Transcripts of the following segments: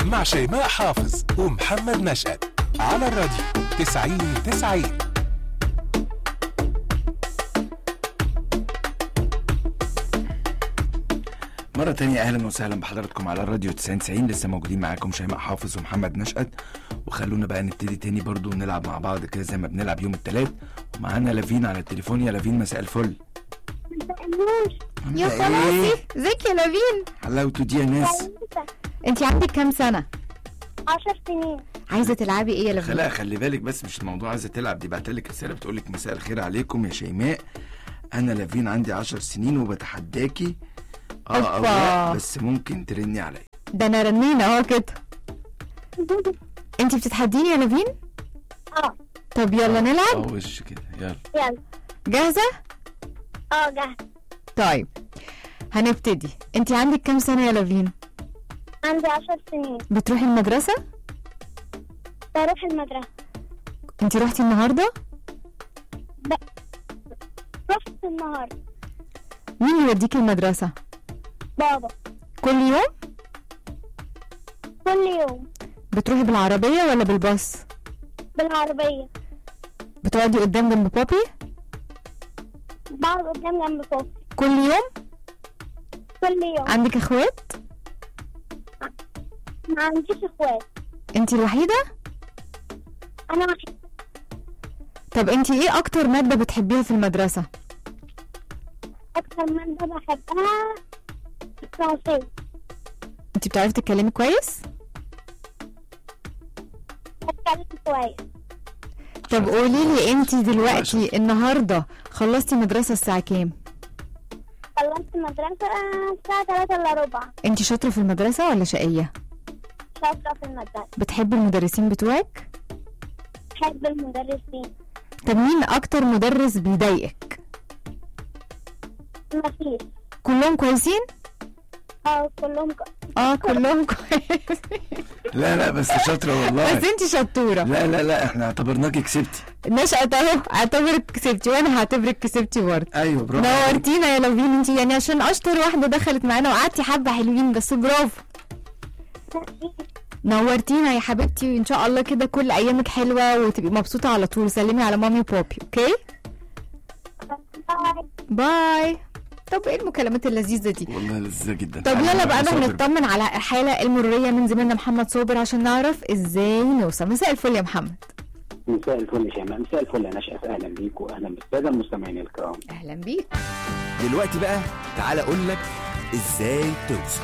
مع شيماء حافظ ومحمد نشأت على الراديو 90 90 مرة تانية أهلا وسهلا بحضراتكم على الراديو 90 لسه موجودين معاكم شيماء حافظ ومحمد نشأت وخلونا بقى نبتدي تاني برضو نلعب مع بعض كده زي ما بنلعب يوم التلات ومعانا لافين على التليفون يا لافين مساء الفل يا عاملة إيه؟ خلاصي ازيك يا لافين حلاوته دي يا ناس انت عندك كام سنة عشر سنين عايزة تلعبي ايه يا لافين خلاها خلي بالك بس مش الموضوع عايزة تلعب دي بعتلك رسالة بتقولك مساء الخير عليكم يا شيماء أنا لافين عندي عشر سنين وبتحداكي اه أو أوبا. لا بس ممكن ترني عليا ده انا رنينا اهو كده انت بتتحديني يا لافين اه طب يلا نلعب اه وش كده يلا يلا جاهزة اه جاهز طيب هنبتدي انت عندك كام سنة يا لافين عندي عشر سنين بتروحي المدرسة بروح المدرسة انت روحتي النهاردة رحت النهاردة مين اللي يوديكي المدرسة بابا كل يوم كل يوم بتروحي بالعربية ولا بالباص بالعربية بتقعدي قدام جنب بابي بقعد قدام جنب فوق كل يوم كل يوم عندك اخوات ما عنديش اخوات انت الوحيدة انا وحيد طب انت ايه اكتر مادة بتحبيها في المدرسة اكتر مادة بحبها الفرنسية انت بتعرفي تتكلمي كويس بتكلم كويس طب قولي لي انت دلوقتي النهارده خلصتي مدرسة الساعة كام خلصت مدرسة الساعة تلاتة الا ربع انت شاطرة في المدرسة ولا شقية شاطرة في المدرسة بتحبي المدرسين بتوعك بحب المدرسين طب مين اكتر مدرس بيضايقك مفيش كلهم كويسين اه كلهم ك... اه كلهم كويسين لا لا بس شاطرة والله بس انت شطورة لا لا لا احنا اعتبرناكي كسبتي نشأت اهو اعتبرك كسبتي وانا هعتبرك كسبتي برضه ايوه برافو عليك. نورتينا يا لافين انت يعني عشان اشطر واحدة دخلت معانا وقعدتي حبة حلوين بس برافو نورتينا يا حبيبتي وان شاء الله كده كل ايامك حلوة وتبقي مبسوطة على طول سلمي على مامي وبابي اوكي باي طب ايه المكالمات اللذيذة دي والله لذيذة جدا طب يلا بقى نروح نطمن على الحالة المرورية من زميلنا محمد صابر عشان نعرف ازاي نوصل مساء الفل يا محمد مساء الفل يا شيماء مساء الفل يا نشأت اهلا بيك واهلا بالساده المستمعين الكرام اهلا بيك دلوقتي بقى تعال اقول لك ازاي توصل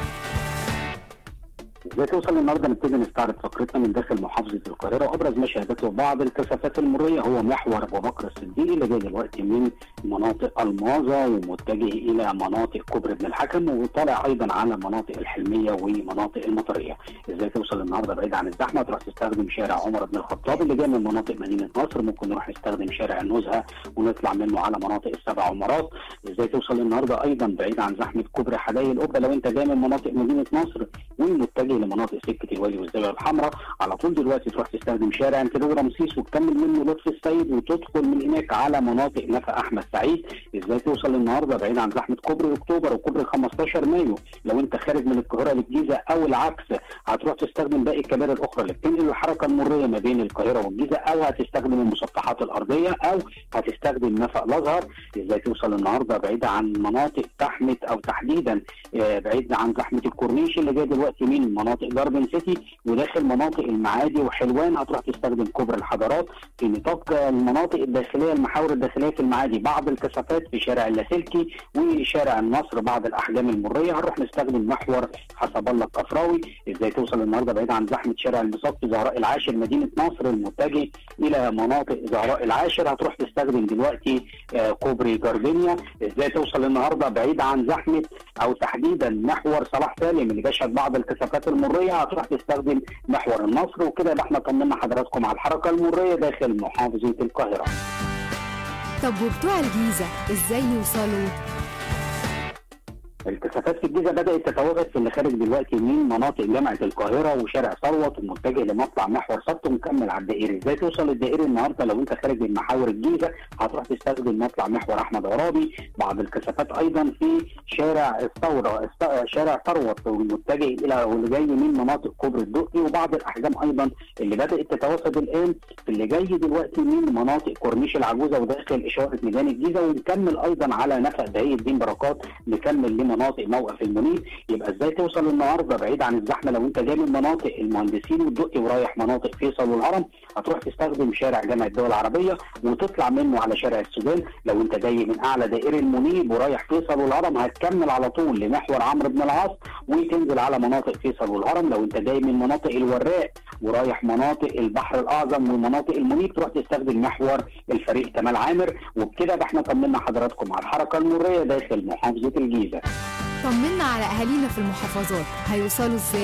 ازاي توصل النهارده نبتدي نستعرض فقرتنا من داخل محافظه القاهره وابرز ما شهدته بعض الكثافات المروريه هو محور ابو بكر الصديق اللي جاي دلوقتي من مناطق الماظه ومتجه الى مناطق كوبري ابن الحكم وطالع ايضا على مناطق الحلميه ومناطق المطريه ازاي توصل النهارده بعيد عن الزحمه تروح تستخدم شارع عمر بن الخطاب اللي جاي من مناطق مدينه نصر ممكن نروح نستخدم شارع النزهه ونطلع منه على مناطق السبع عمارات ازاي توصل النهارده ايضا بعيد عن زحمه كوبري حدائق القبه لو انت جاي من مناطق مدينه نصر ومتجه لمناطق سكه الوالي والزاويه الحمراء على طول دلوقتي تروح تستخدم شارع امتداد رمسيس وتكمل منه لطفي السيد وتدخل من هناك على مناطق نفق احمد سعيد ازاي توصل النهارده بعيد عن زحمه كوبري اكتوبر وكوبري 15 مايو لو انت خارج من القاهره للجيزه او العكس هتروح تستخدم باقي الكباري الاخرى اللي بتنقل الحركه المريه ما بين القاهره والجيزه او هتستخدم المسطحات الارضيه او هتستخدم نفق الازهر ازاي توصل النهارده بعيد عن مناطق تحمت او تحديدا آه، بعيد عن زحمه الكورنيش اللي جاي دلوقتي من مناطق جاردن سيتي وداخل مناطق المعادي وحلوان هتروح تستخدم كوبري الحضارات في نطاق المناطق الداخليه المحاور الداخليه في المعادي بعض الكثافات في شارع اللاسلكي وشارع النصر بعض الاحجام المريه هنروح نستخدم محور حسب الله الكفراوي ازاي توصل النهارده بعيد عن زحمه شارع البساط في زهراء العاشر مدينه نصر المتجه الى مناطق زهراء العاشر هتروح تستخدم دلوقتي آه، كوبري جاردينيا ازاي توصل النهارده بعيد عن زحمه او تحديدا محور صلاح سالم اللي بيشهد بعض الكثافات المريه هتروح تستخدم محور النصر وكده يبقى احنا طمنا حضراتكم على الحركه المريه داخل محافظه القاهره طب وبتوع الجيزة ازاي يوصلوا؟ الكثافات في الجيزه بدات تتواجد في اللي خارج دلوقتي من مناطق جامعه القاهره وشارع ثروت ومتجه لمطلع محور سبت ومكمل على الدائري ازاي توصل للدائري النهارده لو انت خارج من محاور الجيزه هتروح تستخدم مطلع محور احمد عرابي بعض الكثافات ايضا في شارع الثوره است- شارع ثروت والمتجه الى واللي جاي من مناطق كوبري الدقي وبعض الاحجام ايضا اللي بدات تتوافد الان في اللي جاي دلوقتي من مناطق كورنيش العجوزه وداخل اشاره ميدان الجيزه ونكمل ايضا على نفق بهي الدين بركات نكمل لمناطق موقف المنيب يبقى ازاي توصل النهارده بعيد عن الزحمه لو انت جاي من مناطق المهندسين والدقي ورايح مناطق فيصل والهرم هتروح تستخدم شارع جامعه الدول العربيه وتطلع منه على شارع السودان لو انت جاي من اعلى دائري المنيب ورايح فيصل والهرم هتكمل على طول لمحور عمرو بن العاص وتنزل على مناطق فيصل والهرم لو انت جاي من مناطق الوراق ورايح مناطق البحر الاعظم ومناطق المنيب تروح تستخدم محور الفريق كمال عامر وبكده يبقى احنا طمنا حضراتكم على الحركه المريه داخل محافظه الجيزه طمنا على اهالينا في المحافظات هيوصلوا ازاي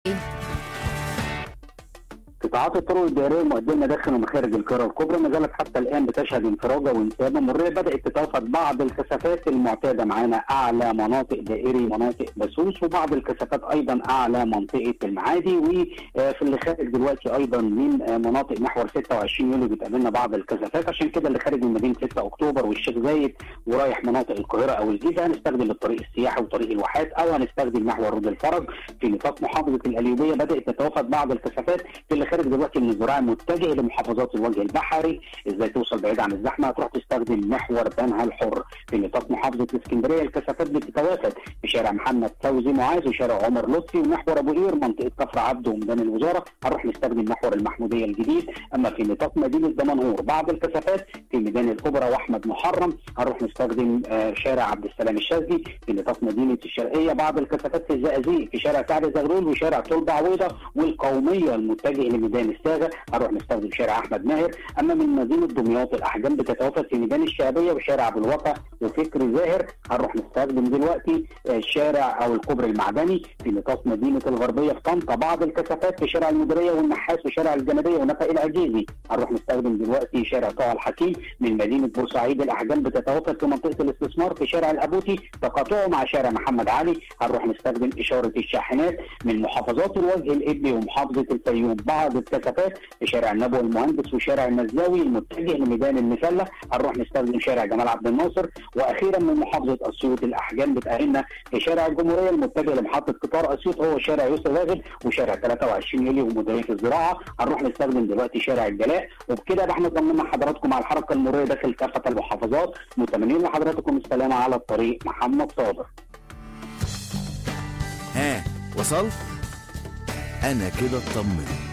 قطاعات الطرق الدائريه المقدمه داخل ومخارج القاهره الكبرى ما زالت حتى الان بتشهد انفراجه وانسابه مريه بدات تتوافد بعض الكثافات المعتاده معانا اعلى مناطق دائري مناطق بسوس وبعض الكثافات ايضا اعلى منطقه المعادي وفي اللي خارج دلوقتي ايضا من آه، مناطق محور 26 يوليو بتقابلنا بعض الكثافات عشان كده اللي خارج من مدينه 6 اكتوبر والشيخ زايد ورايح مناطق القاهره او الجيزه هنستخدم الطريق السياحي وطريق الواحات او هنستخدم محور رود الفرج في نطاق محافظه القليوبيه بدات تتوافد بعض الكثافات في اللي خارج دلوقتي من الزراعه متجه لمحافظات الوجه البحري ازاي توصل بعيد عن الزحمه هتروح تستخدم محور بنها الحر في نطاق محافظه الاسكندريه الكثافات بتتوافد في شارع محمد فوزي معاذ وشارع عمر لطفي ومحور ابو قير منطقه كفر عبده وميدان الوزاره هنروح نستخدم محور المحموديه الجديد اما في نطاق مدينه دمنهور بعض الكثافات في ميدان الاوبرا واحمد محرم هنروح نستخدم آه، شارع عبد السلام الشاذلي في نطاق مدينه الشرقيه بعض الكثافات في الزقازيق في شارع سعد زغلول وشارع طلبة عويضه والقوميه المتجه لميدان الساغه هنروح نستخدم شارع احمد ماهر اما من مدينه دمياط الاحجام بتتوافد في ميدان الشعبيه وشارع ابو الوفا وفكري زاهر هنروح نستخدم دلوقتي آه، الشارع او الكوبري المعدني في نطاق مدينه الغربيه في طنطا بعض الكثافات في شارع المديريه والنحاس وشارع الجنبيه ونفق العجيزي هنروح نستخدم دلوقتي شارع طه الحكيم من مدينه بورسعيد الاحجام بتتوافد في منطقه الاستثمار في شارع الابوتي تقاطعه مع شارع محمد علي هنروح نستخدم اشاره الشاحنات من محافظات الوجه الابلي ومحافظه الفيوم بعض الكثافات في شارع النبوي المهندس وشارع المزلاوي المتجه لميدان المسله هنروح نستخدم شارع جمال عبد الناصر واخيرا من محافظه اسيوط الاحجام بتقابلنا في شارع الجمهوريه المتجه لمحطه قطار اسيوط هو شارع يوسف راغب وشارع 23 يوليو ومديريه الزراعه هنروح نستخدم دلوقتي شارع الجلاء وبكده يبقى احنا طمنا حضراتكم على الحركه المروريه داخل كافه المحافظات متمنين لحضراتكم السلامه على الطريق محمد صابر ها وصلت انا كده اطمنت